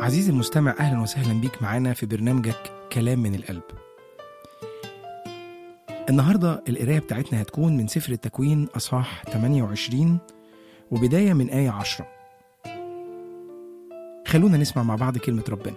عزيزي المستمع أهلا وسهلا بيك معانا في برنامجك كلام من القلب النهاردة القراية بتاعتنا هتكون من سفر التكوين أصحاح 28 وبداية من آية 10 خلونا نسمع مع بعض كلمة ربنا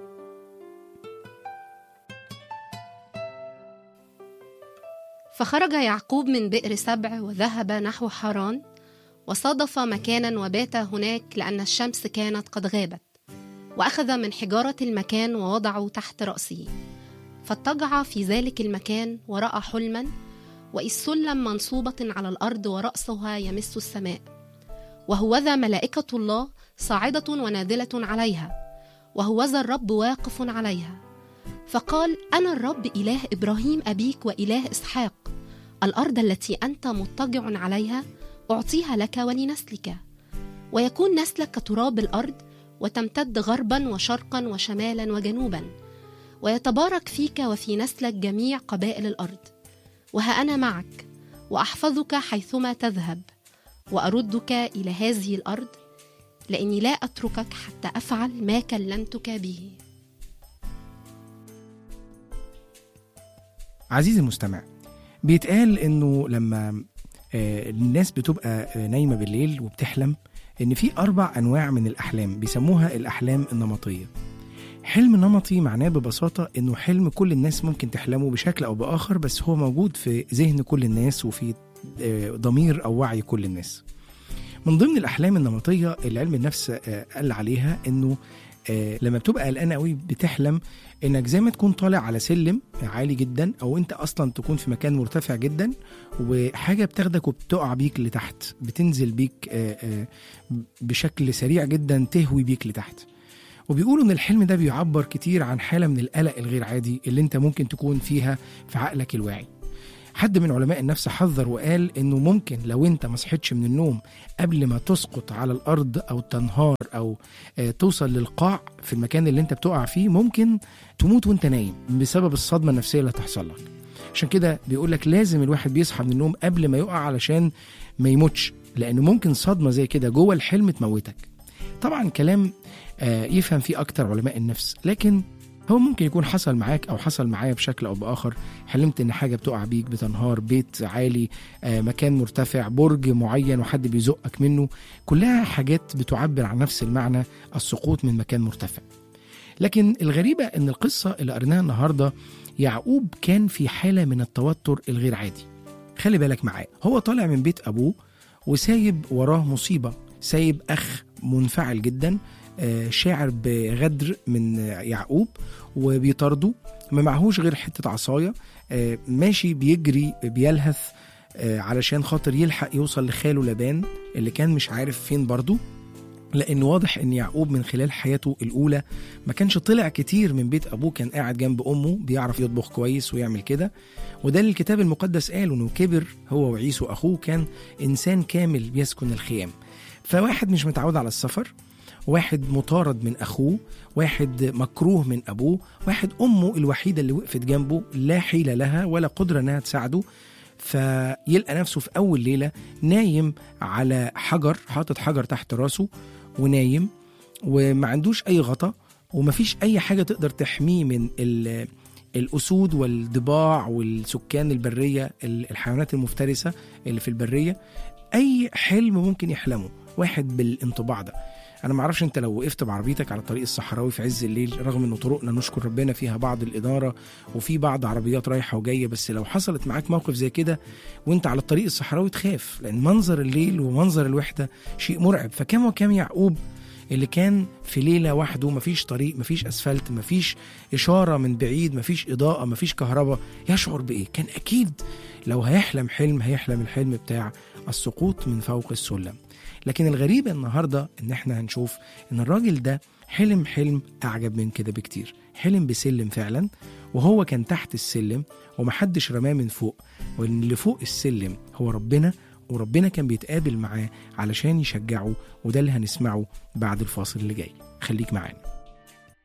فخرج يعقوب من بئر سبع وذهب نحو حران وصادف مكانا وبات هناك لأن الشمس كانت قد غابت وأخذ من حجارة المكان ووضعه تحت رأسه فاضطجع في ذلك المكان ورأى حلما وإذ سلم منصوبة على الأرض ورأسها يمس السماء وهوذا ملائكة الله صاعدة ونازلة عليها وهوذا الرب واقف عليها فقال أنا الرب إله إبراهيم أبيك وإله إسحاق الأرض التي أنت مضطجع عليها أعطيها لك ولنسلك ويكون نسلك كتراب الأرض وتمتد غربا وشرقا وشمالا وجنوبا ويتبارك فيك وفي نسلك جميع قبائل الأرض وها أنا معك وأحفظك حيثما تذهب وأردك إلى هذه الأرض لأني لا أتركك حتى أفعل ما كلمتك به عزيزي المستمع بيتقال إنه لما آه، الناس بتبقى آه، نايمة بالليل وبتحلم إن في أربع أنواع من الأحلام بيسموها الأحلام النمطية حلم نمطي معناه ببساطة إنه حلم كل الناس ممكن تحلمه بشكل أو بآخر بس هو موجود في ذهن كل الناس وفي آه، ضمير أو وعي كل الناس من ضمن الأحلام النمطية اللي علم النفس آه، قال عليها إنه آه، لما بتبقى قلقان قوي بتحلم انك زي ما تكون طالع على سلم عالي جدا او انت اصلا تكون في مكان مرتفع جدا وحاجه بتاخدك وبتقع بيك لتحت بتنزل بيك آه، آه، بشكل سريع جدا تهوي بيك لتحت وبيقولوا ان الحلم ده بيعبر كتير عن حاله من القلق الغير عادي اللي انت ممكن تكون فيها في عقلك الواعي حد من علماء النفس حذر وقال انه ممكن لو انت ما صحيتش من النوم قبل ما تسقط على الارض او تنهار او آه، توصل للقاع في المكان اللي انت بتقع فيه ممكن تموت وانت نايم بسبب الصدمه النفسيه اللي هتحصل لك عشان كده بيقول لك لازم الواحد بيصحى من النوم قبل ما يقع علشان ما يموتش لان ممكن صدمه زي كده جوه الحلم تموتك طبعا كلام آه، يفهم فيه اكتر علماء النفس لكن هو ممكن يكون حصل معاك او حصل معايا بشكل او باخر حلمت ان حاجه بتقع بيك بتنهار بيت عالي آه، مكان مرتفع برج معين وحد بيزقك منه كلها حاجات بتعبر عن نفس المعنى السقوط من مكان مرتفع لكن الغريبه ان القصه اللي قريناها النهارده يعقوب كان في حاله من التوتر الغير عادي خلي بالك معاه هو طالع من بيت ابوه وسايب وراه مصيبه سايب اخ منفعل جدا آه، شاعر بغدر من آه، يعقوب وبيطارده ما معهوش غير حته عصايه آه، ماشي بيجري بيلهث آه، علشان خاطر يلحق يوصل لخاله لبان اللي كان مش عارف فين برضه لان واضح ان يعقوب من خلال حياته الاولى ما كانش طلع كتير من بيت ابوه كان قاعد جنب امه بيعرف يطبخ كويس ويعمل كده وده اللي الكتاب المقدس قال انه كبر هو وعيسو اخوه كان انسان كامل بيسكن الخيام فواحد مش متعود على السفر واحد مطارد من اخوه واحد مكروه من ابوه واحد امه الوحيده اللي وقفت جنبه لا حيله لها ولا قدره انها تساعده فيلقى نفسه في اول ليله نايم على حجر حاطط حجر تحت راسه ونايم وما عندوش اي غطا ومفيش اي حاجه تقدر تحميه من ال- الاسود والضباع والسكان البريه ال- الحيوانات المفترسه اللي في البريه اي حلم ممكن يحلمه واحد بالانطباع ده انا ما اعرفش انت لو وقفت بعربيتك على الطريق الصحراوي في عز الليل رغم ان طرقنا نشكر ربنا فيها بعض الاداره وفي بعض عربيات رايحه وجايه بس لو حصلت معاك موقف زي كده وانت على الطريق الصحراوي تخاف لان منظر الليل ومنظر الوحده شيء مرعب فكم وكم يعقوب اللي كان في ليله وحده مفيش طريق مفيش اسفلت مفيش اشاره من بعيد مفيش اضاءه مفيش كهرباء يشعر بايه كان اكيد لو هيحلم حلم هيحلم الحلم بتاع السقوط من فوق السلم لكن الغريب النهارده ان احنا هنشوف ان الراجل ده حلم حلم اعجب من كده بكتير حلم بسلم فعلا وهو كان تحت السلم ومحدش رماه من فوق وان اللي فوق السلم هو ربنا وربنا كان بيتقابل معاه علشان يشجعه وده اللي هنسمعه بعد الفاصل اللي جاي خليك معانا